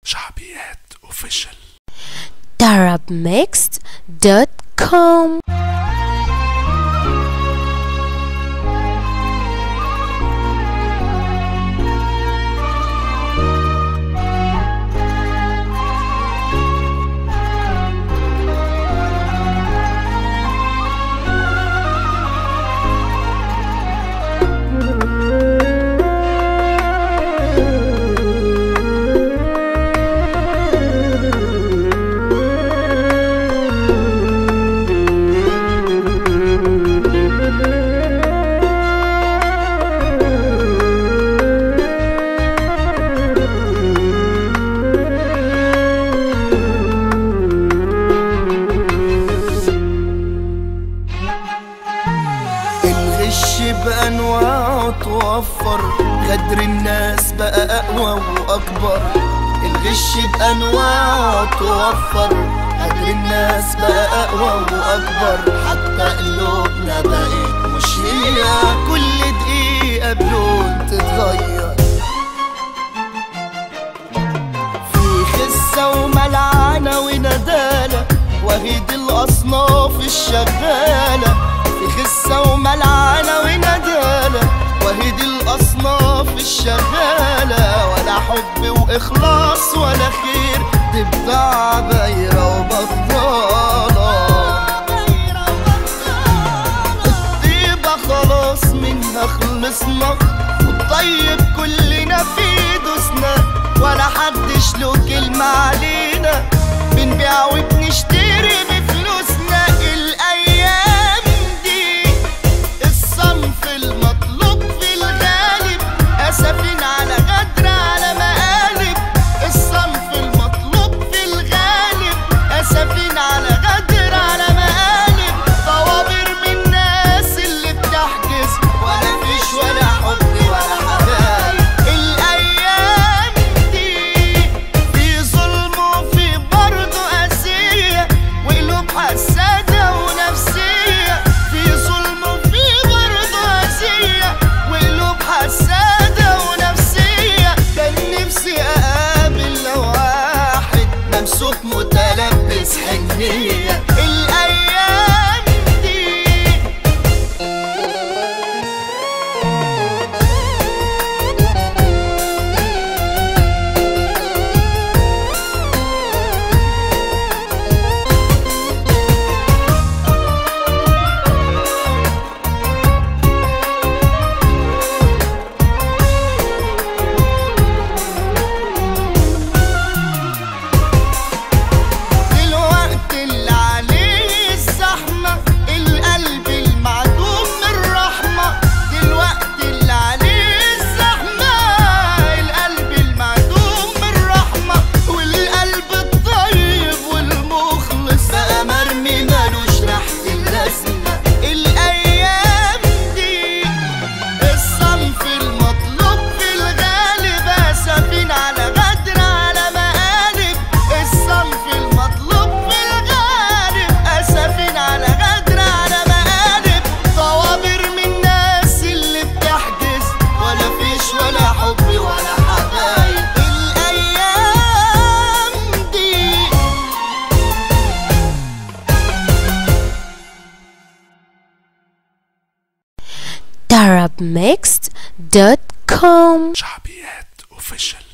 شعبيات اوفيشال darabmixed.com الغش بأنواعه توفر غدر الناس بقى أقوى وأكبر الغش بأنواعه توفر غدر الناس بقى أقوى وأكبر حتى قلوبنا بقت مش هي كل دقيقة بلون تتغير في خسة وملعنة وندالة وهيد الأصناف الشغالة في خسة وملعنة وندالة وهيد الأصناف الشغالة ولا حب وإخلاص ولا خير دي بضاعة بايرة وبطالة الطيبة خلاص منها خلصنا والطيب كلنا في دوسنا ولا حدش له كلمة علينا بنبيع وبنشتري بفلوسنا الأيام دي الصنف المطلوب في الغالب أسفين على غدر على مقالب الصنف المطلوب في الغالب أسفين على غدر على مقالب طوابر من الناس اللي بتحجز ولا فيش ولا حب ولا حبايب الأيام دي في ظلم وفي برضه قاسية وقلوب حسادة ونفسية في ظلم وفي برضه قاسية وقلوب حسادة ونفسية كان نفسي أقابل لو واحد ممسوك متلبس حنية الأيام دي دلوقتي اللي عليه الزحمة القلب المعدوم من الرحمة دلوقتي اللي عليه الزحمة القلب المعدوم من الرحمة والقلب الطيب والمخلص بقى مرمي مالوش ريحة اللازمة الأيام دي الصنف المطلوب في الغالب أسفين على غدر على مقالب الصنف المطلوب في الغالب أسفين على غدر على مقالب طوابر من الناس اللي بتحجز ولا فيش ولا حب ولا حبايب الأيام دي darabmixed.com شعبيات اوفيشال